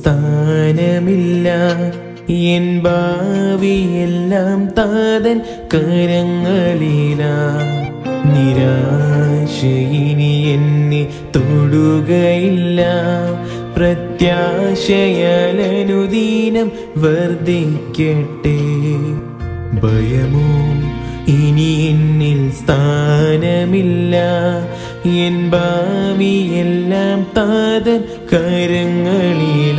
സ്ഥാനമില്ല എൻ ഭാവിയെല്ലാം താതൻ കരങ്ങളില നിരാശ ഇനി എന്നെ തൊടുകയില്ല പ്രത്യാശയാലനുദീനം വർദ്ധിക്കട്ടെ ഭയമോ ഇനി എന്നിൽ സ്ഥാനമില്ല എൻ ഭാവിയെല്ലാം താതൻ കരങ്ങളില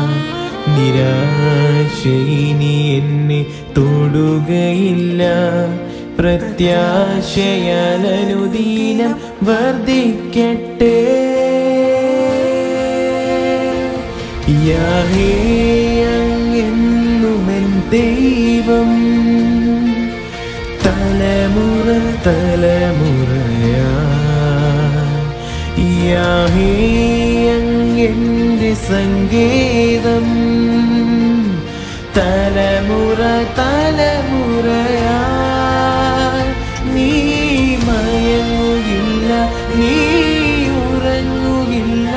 നിരാശ ഇനി എന്നെ തൊടുകയില്ല പ്രത്യാശയാലനുദീനം വർദ്ധിക്കട്ടെ യാഹേ അങ്ങെന്നുമെൻ ദൈവം തലമുറ തലമുറയാ യാഹേ അങ്ങെന്റെ സങ്കേതം തലമുറ തലമുറയാ നീ മയങ്ങുകില്ല നീ ഉറങ്ങുകില്ല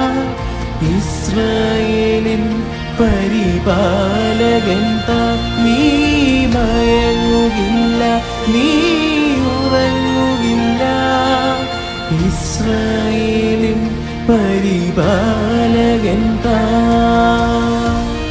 ഇസ്രായേലിൻ പരിപാലകൻ താൻ നീ മയങ്ങുകില്ല നീ ഉറങ്ങുകില്ല ഇസ്രായേലിൻ പരിപാലകൻ താൻ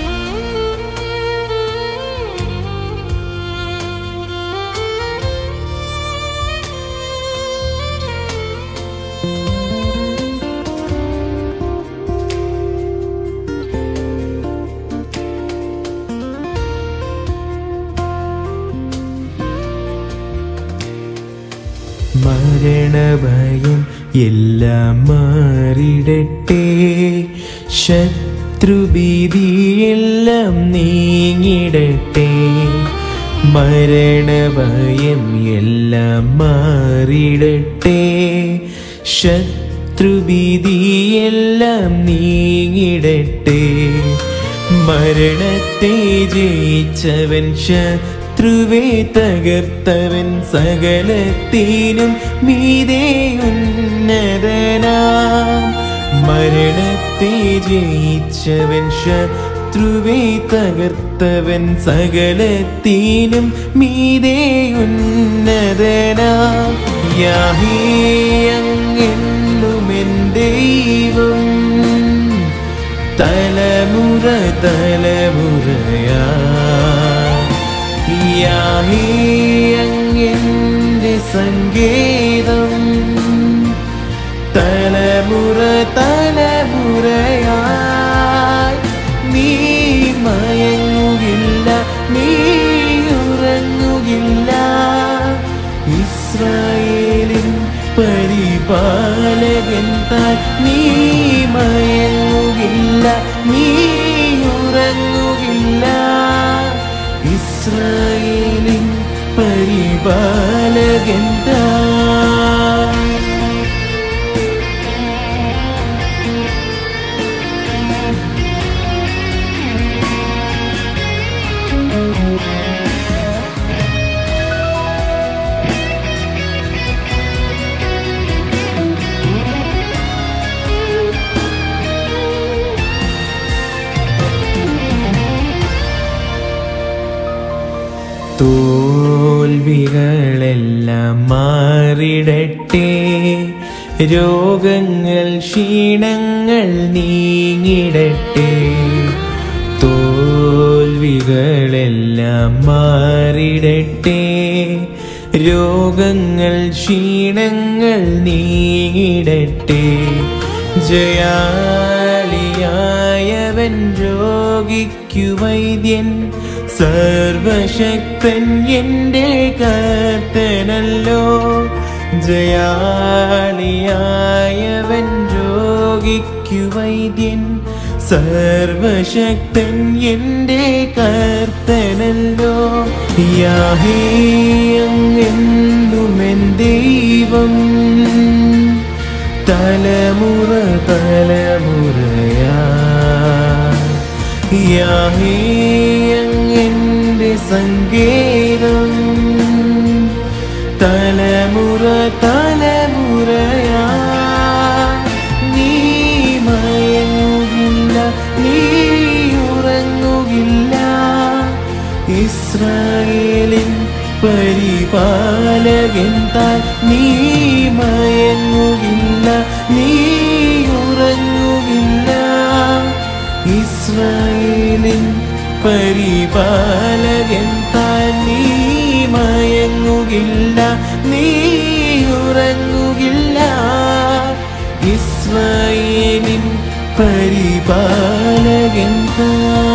മരണഭയം എല്ലാം മാറിടട്ടെ ശത്രുഭീതിയെല്ലാം നീങ്ങിടട്ടെ മരണഭയം എല്ലാം മാറിടട്ടെ ശത്രുഭീതിയെല്ലാം നീങ്ങിടട്ടെ മരണത്തെ ജയിച്ചവൻ ശത്രുവെ തകർത്തവൻ സകലത്തിനും മീതേ ഉന്നതനാം മരണത്തെ ജയിച്ചവൻ ശത്രുവെ തകർത്തവൻ സകലത്തിനും മീതേ ഉന്നതനാം യാഹേ അങ്ങെന്നുമെൻ ദൈവം തലമുറ തലമുറയാ യാഹേ അങ്ങെന്റെ സങ്കേതം തലമുറ തലമുറയായി നീ മയങ്ങുകില്ല നീ ഉറങ്ങുകില്ല ഇസ്രായേലിൻ പരിപാലകൻ താൻ നീ മയങ്ങുകില്ല നീ ഉറങ്ങുകില്ല ഇസ്രായേലിൻ പരിപാലകൻ താൻ തോൽവികളെല്ലാം മാറിടട്ടെ രോഗങ്ങൾ ക്ഷീണങ്ങൾ നീങ്ങിടട്ടെ തോൽവികളെല്ലാം മാറിടട്ടെ രോഗങ്ങൾ ക്ഷീണങ്ങൾ നീങ്ങിടട്ടെ ജയാളിയായവൻ രോഗിക്കു വൈദ്യൻ സർവശക്തൻ എൻ്റെ കർത്തനല്ലോ ജയാളിയായവൻ രോഗിക്കു വൈദ്യൻ സർവശക്തൻ എൻ്റെ കർത്തനല്ലോ യാഹേ അങ്ങെന്നുമെൻ ദൈവം തലമുറ തലമുറയാ യാഹേ അങ്ങെന്റെ സങ്കേതം തലമുറ തലമുറയാ നീ മയങ്ങുകില്ല നീ ഇസ്രായേലിൻ പരിപാലകൻ താൻ നീ മയങ്ങുകില്ല നീ ഉറങ്ങുകില്ല ഇസ്രായേലിൻ പരിപാലകൻ താൻ നീ മയങ്ങുകില്ല നീ ഉറങ്ങുകില്ല ഇസ്രായേലിൻ പരിപാലകൻ താൻ